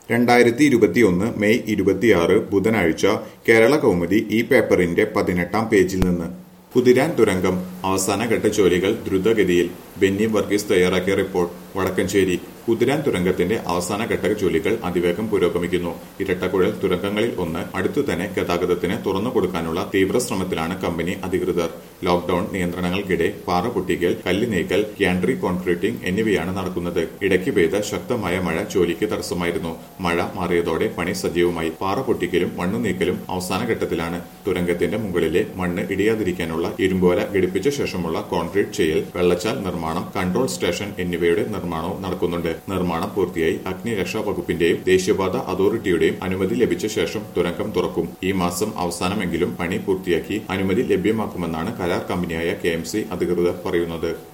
രണ്ടായിരത്തി ഇരുപത്തിയൊന്ന് മെയ് ഇരുപത്തിയാറ് ബുധനാഴ്ച കേരള കൗമുദി ഈ പേപ്പറിന്റെ പതിനെട്ടാം പേജിൽ നിന്ന് കുതിരാൻ തുരങ്കം അവസാനഘട്ട ജോലികൾ ദ്രുതഗതിയിൽ ബെന്നി വർഗീസ് തയ്യാറാക്കിയ റിപ്പോർട്ട് വടക്കഞ്ചേരി കുതിരാൻ തുരങ്കത്തിന്റെ അവസാനഘട്ട ജോലികൾ അതിവേഗം പുരോഗമിക്കുന്നു ഇരട്ടക്കുഴൽ തുരങ്കങ്ങളിൽ ഒന്ന് അടുത്തു തന്നെ ഗതാഗതത്തിന് തുറന്നു കൊടുക്കാനുള്ള തീവ്ര ശ്രമത്തിലാണ് കമ്പനി അധികൃതർ ലോക്ഡൌൺ നിയന്ത്രണങ്ങൾക്കിടെ പാറ പൊട്ടിക്കൽ കല്ല് നീക്കൽ ക്യാൻഡ്രി കോൺക്രീറ്റിംഗ് എന്നിവയാണ് നടക്കുന്നത് ഇടയ്ക്ക് പെയ്ത ശക്തമായ മഴ ജോലിക്ക് തടസ്സമായിരുന്നു മഴ മാറിയതോടെ പണി സജീവമായി പാറ പൊട്ടിക്കലും മണ്ണു നീക്കലും അവസാന ഘട്ടത്തിലാണ് തുരങ്കത്തിന്റെ മുകളിലെ മണ്ണ് ഇടിയാതിരിക്കാനുള്ള ഇരുമ്പോല ഘടിപ്പിച്ച ശേഷമുള്ള കോൺക്രീറ്റ് ചെയ്യൽ വെള്ളച്ചാൽ നിർമ്മാണം കൺട്രോൾ സ്റ്റേഷൻ എന്നിവയുടെ നിർമ്മാണവും നടക്കുന്നുണ്ട് നിർമ്മാണം പൂർത്തിയായി അഗ്നിരക്ഷാ വകുപ്പിന്റെയും ദേശീയപാത അതോറിറ്റിയുടെയും അനുമതി ലഭിച്ച ശേഷം തുരങ്കം തുറക്കും ഈ മാസം അവസാനമെങ്കിലും പണി പൂർത്തിയാക്കി അനുമതി ലഭ്യമാക്കുമെന്നാണ് കരാർ കമ്പനിയായ കെ അധികൃതർ പറയുന്നത്